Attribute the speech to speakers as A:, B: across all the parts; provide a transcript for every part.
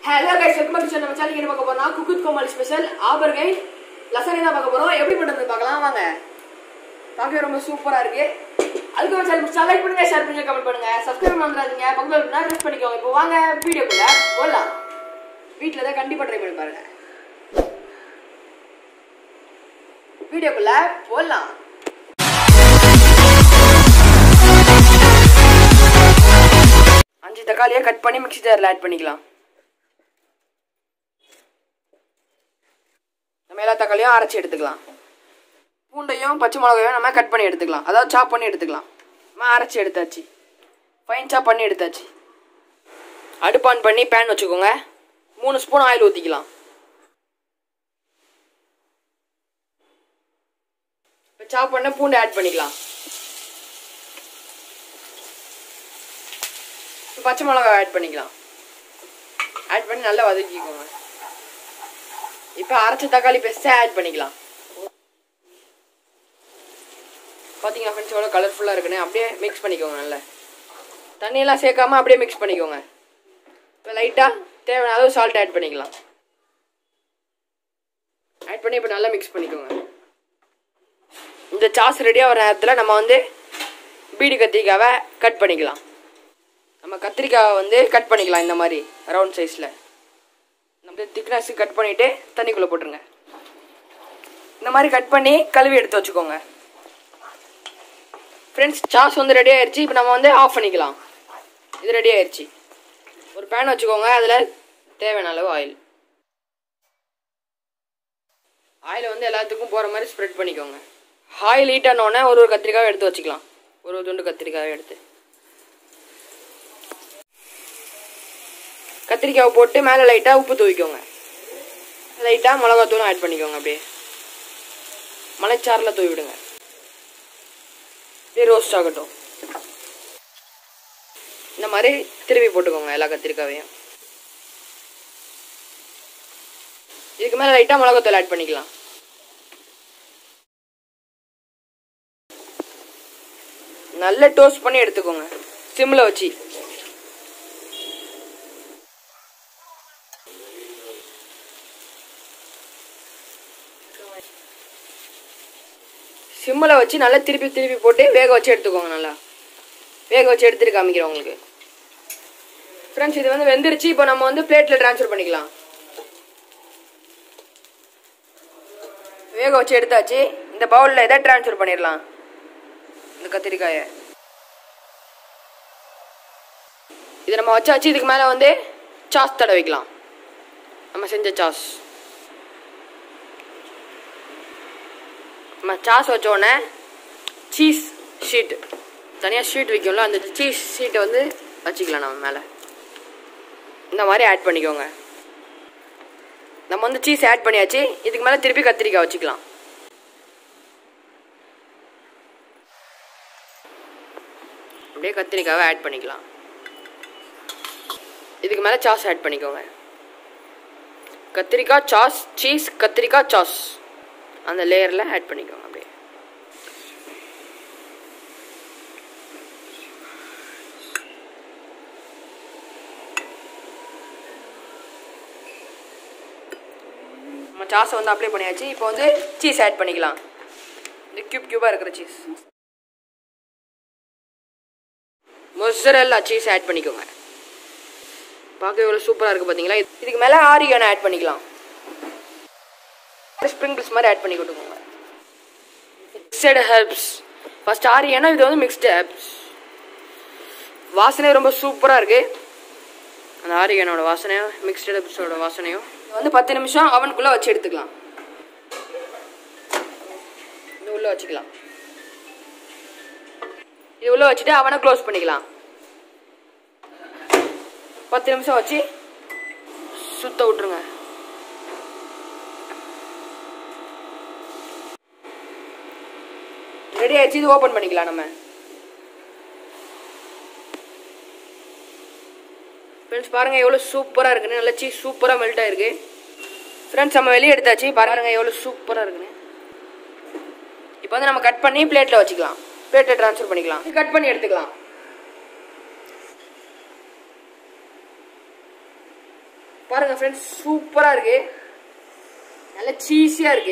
A: hello guys welcome to நம்ம channel என்ன பார்க்க போறோம் குக்குத் கோமாளி ஸ்பெஷல் ஆபர்கை லசனை தான் பார்க்க போறோம் எப்படி பண்றது பார்க்கலாம் வாங்க பார்க்கவே ரொம்ப சூப்பரா இருக்கு அதுக்கு ஒரு சேனல் பிடிச்சா லைக் பண்ணுங்க ஷேர் பண்ணுங்க கமெண்ட் பண்ணுங்க சப்ஸ்கிரைப் பண்றாதீங்க பக்கத்துல இருந்தா ப்ரெஸ் பண்ணிக்கோங்க இப்போ வாங்க வீடியோக்குள்ள போடலாம் வீட்டில் தான் கண்டிப்பா ட்ரை பண்ணி பாருங்க வீடியோக்குள்ள போடலாம் அஞ்சு தக்காளியை கட் பண்ணி மிக்ஸி ஜாரில் ஆட் பண்ணிக்கலாம் நம்ம எல்லா தக்காளியும் அரைச்சி எடுத்துக்கலாம் பூண்டையும் பச்சை மிளகாயும் நம்ம கட் பண்ணி எடுத்துக்கலாம் அதாவது சாப் பண்ணி எடுத்துக்கலாம் நம்ம அரைச்சி எடுத்தாச்சு ஃபைன் சாப் பண்ணி எடுத்தாச்சு அடுப்பு ஆன் பண்ணி பேன் வச்சுக்கோங்க மூணு ஸ்பூன் ஆயில் ஊற்றிக்கலாம் இப்போ சாப் பண்ண பூண்டை ஆட் பண்ணிக்கலாம் பச்சை மிளகா ஆட் பண்ணிக்கலாம் ஆட் பண்ணி நல்லா வதக்கிக்கோங்க இப்போ அரைச்ச தக்காளி பேஸ்ட்டை ஆட் பண்ணிக்கலாம் பார்த்தீங்களா ஃப்ரெண்ட்ஸ் எவ்வளோ கலர்ஃபுல்லாக இருக்குன்னு அப்படியே மிக்ஸ் பண்ணிக்கோங்க நல்லா தண்ணியெல்லாம் சேர்க்காம அப்படியே மிக்ஸ் பண்ணிக்கோங்க இப்போ லைட்டாக தேவையான அளவு சால்ட் ஆட் பண்ணிக்கலாம் ஆட் பண்ணி இப்போ நல்லா மிக்ஸ் பண்ணிக்கோங்க இந்த சாஸ் ரெடியாக வர நேரத்தில் நம்ம வந்து பீடி கத்திரிக்காவை கட் பண்ணிக்கலாம் நம்ம கத்திரிக்காவை வந்து கட் பண்ணிக்கலாம் இந்த மாதிரி ரவுண்ட் சைஸில் நம்ம திக்னஸ் கட் பண்ணிவிட்டு தண்ணிக்குள்ளே போட்டுருங்க இந்த மாதிரி கட் பண்ணி கழுவி எடுத்து வச்சுக்கோங்க ஃப்ரெண்ட்ஸ் சாஸ் வந்து ரெடி ஆயிடுச்சு இப்போ நம்ம வந்து ஆஃப் பண்ணிக்கலாம் இது ரெடி ஆயிடுச்சு ஒரு பேன் வச்சுக்கோங்க அதில் தேவையான அளவு ஆயில் ஆயிலை வந்து எல்லாத்துக்கும் போகிற மாதிரி ஸ்ப்ரெட் பண்ணிக்கோங்க ஆயில் ஹீட் ஆனோடனே ஒரு ஒரு கத்திரிக்காவை எடுத்து வச்சுக்கலாம் ஒரு ஒரு துண்டு கத்திரிக்காவை எடுத்து கத்திரிக்காவை போட்டு மேலே லைட்டாக உப்பு தூவிக்கோங்க லைட்டாக மிளகாத்தூளும் ஆட் பண்ணிக்கோங்க அப்படியே மலைச்சாரில் தூவி விடுங்க அப்படியே ரோஸ்ட் ஆகட்டும் இந்த மாதிரி திருப்பி போட்டுக்கோங்க எல்லா கத்திரிக்காவையும் இதுக்கு மேலே லைட்டாக மிளகாத்தூள் ஆட் பண்ணிக்கலாம் நல்லா டோஸ்ட் பண்ணி எடுத்துக்கோங்க சிம்மில் வச்சு சிம்மில் வச்சு நல்லா திருப்பி திருப்பி போட்டு வேக வச்சு எடுத்துக்கோங்க நல்லா வேக வச்சு எடுத்துட்டு காமிக்கிறேன் உங்களுக்கு ஃப்ரெண்ட்ஸ் இது வந்து வெந்துருச்சு இப்போ நம்ம வந்து பிளேட்டில் ட்ரான்ஸ்ஃபர் பண்ணிக்கலாம் வேக வச்சு எடுத்தாச்சு இந்த பவுலில் எதை ட்ரான்ஸ்ஃபர் பண்ணிடலாம் இந்த கத்திரிக்காயை இது நம்ம வச்சாச்சு இதுக்கு மேலே வந்து சாஸ் தடவிக்கலாம் நம்ம செஞ்ச சாஸ் நம்ம சாஸ் வச்சோடனே சீஸ் ஷீட் தனியாக ஷீட் வைக்கும்ல அந்த சீஸ் ஷீட்டை வந்து வச்சுக்கலாம் நம்ம மேலே இந்த மாதிரி ஆட் பண்ணிக்கோங்க நம்ம வந்து சீஸ் ஆட் பண்ணியாச்சு இதுக்கு மேலே திருப்பி கத்திரிக்காய் வச்சுக்கலாம் அப்படியே கத்திரிக்காவை ஆட் பண்ணிக்கலாம் இதுக்கு மேலே சாஸ் ஆட் பண்ணிக்கோங்க கத்திரிக்காய் சாஸ் சீஸ் கத்திரிக்காய் சாஸ் அந்த லேயரில் ஆட் பண்ணிக்கோங்க அப்படியே நம்ம சாஸை வந்து அப்ளை பண்ணியாச்சு இப்போ வந்து சீஸ் ஆட் பண்ணிக்கலாம் இந்த க்யூப் க்யூபாக இருக்கிற சீஸ் மொசரல்லா சீஸ் ஆட் பண்ணிக்கோங்க பார்க்க எவ்வளோ சூப்பராக இருக்குது பார்த்தீங்களா இதுக்கு மேலே ஆரிகானை ஆட் பண்ணிக்கலாம் ஸ்ப்ரிங்கிள்ஸ் மாதிரி ஆட் பண்ணி கொடுத்துக்கோங்க மிக்சடு ஹெர்ப்ஸ் ஃபர்ஸ்ட் ஆரியானா இது வந்து மிக்ஸ்டு ஹெர்ப்ஸ் வாசனை ரொம்ப சூப்பராக இருக்குது அந்த ஆரியானோட வாசனையும் மிக்ஸ்டு ஹெர்ப்ஸோட வாசனையும் இது வந்து பத்து நிமிஷம் அவனுக்குள்ளே வச்சு எடுத்துக்கலாம் இது உள்ளே வச்சுக்கலாம் இது உள்ளே வச்சுட்டு அவனை க்ளோஸ் பண்ணிக்கலாம் பத்து நிமிஷம் வச்சு சுத்த விட்ருங்க ரெடி ஆயிடுச்சு இது ஓப்பன் பண்ணிக்கலாம் நம்ம ஃப்ரெண்ட்ஸ் பாருங்கள் எவ்வளோ சூப்பராக இருக்குன்னு நல்லா சீஸ் சூப்பராக மெல்ட் ஆயிருக்கு ஃப்ரெண்ட்ஸ் நம்ம வெளியே எடுத்தாச்சு பாருங்க எவ்வளோ சூப்பராக இருக்குன்னு இப்போ வந்து நம்ம கட் பண்ணி பிளேட்டில் வச்சுக்கலாம் பிளேட்டில் ட்ரான்ஸ்ஃபர் பண்ணிக்கலாம் கட் பண்ணி எடுத்துக்கலாம் பாருங்க ஃப்ரெண்ட்ஸ் சூப்பராக இருக்கு நல்ல சீஸியாக இருக்கு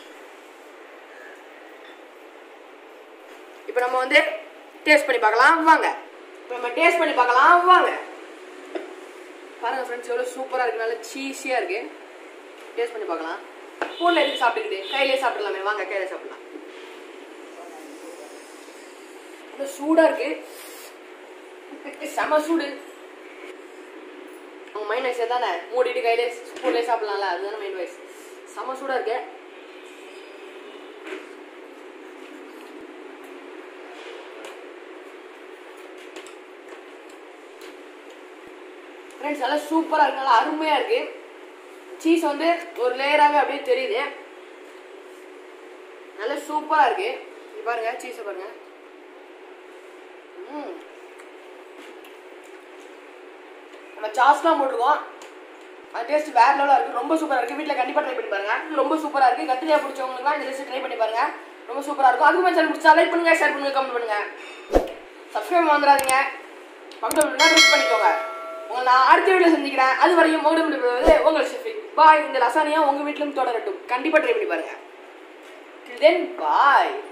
A: இப்போ நம்ம வந்து டேஸ்ட் பண்ணி பார்க்கலாம் வாங்க இப்போ நம்ம டேஸ்ட் பண்ணி பார்க்கலாம் வாங்க பாருங்க ஃப்ரெண்ட்ஸ் எவ்வளோ சூப்பராக இருக்கு நல்ல சீஸியாக இருக்கு டேஸ்ட் பண்ணி பார்க்கலாம் ஃபோனில் எதுக்கு சாப்பிட்டுக்கிட்டு கையிலே சாப்பிடலாமே வாங்க கையில சாப்பிடலாம் ரொம்ப சூடாக இருக்கு செம சூடு அவங்க மைண்ட் வைஸ் தானே மூடிட்டு கையிலே ஸ்பூன்லேயே சாப்பிடலாம்ல அதுதானே மைண்ட் வைஸ் செம சூடாக இருக்கு ஃப்ரெண்ட்ஸ் நல்லா சூப்பராக இருக்கு நல்லா அருமையாக இருக்கு சீஸ் வந்து ஒரு லேயராகவே அப்படியே தெரியுது நல்லா சூப்பராக இருக்கு இது பாருங்க சீஸை பாருங்க ம் நம்ம சாஸ்லாம் போட்டிருக்கோம் அது டேஸ்ட் வேற லெவலாக இருக்கு ரொம்ப சூப்பராக இருக்கு வீட்டில் கண்டிப்பாக ட்ரை பண்ணி பாருங்க இது ரொம்ப சூப்பராக இருக்கு கத்திரிக்காய் பிடிச்சவங்களுக்குலாம் இந்த ரெசிபி ட்ரை பண்ணி பாருங்க ரொம்ப சூப்பராக இருக்கும் அதுக்கு சேனல் பிடிச்சா லைக் பண்ணுங்க ஷேர் பண்ணுங்க கமெண்ட் பண்ணுங்க சப்ஸ்கிரைப் வந்துடாதீங்க பக்கத்தில் ப்ரெஸ் பண்ணிக்கோங்க உங்களை நான் அடுத்த வீடியோ சந்திக்கிறேன் அது வரையும் மோடி முடிவு உங்களை ஷெஃபிக் பாய் இந்த லசானியா உங்க வீட்டிலும் தொடரட்டும் கண்டிப்பாக ட்ரை பண்ணி பாருங்க தென் பாய்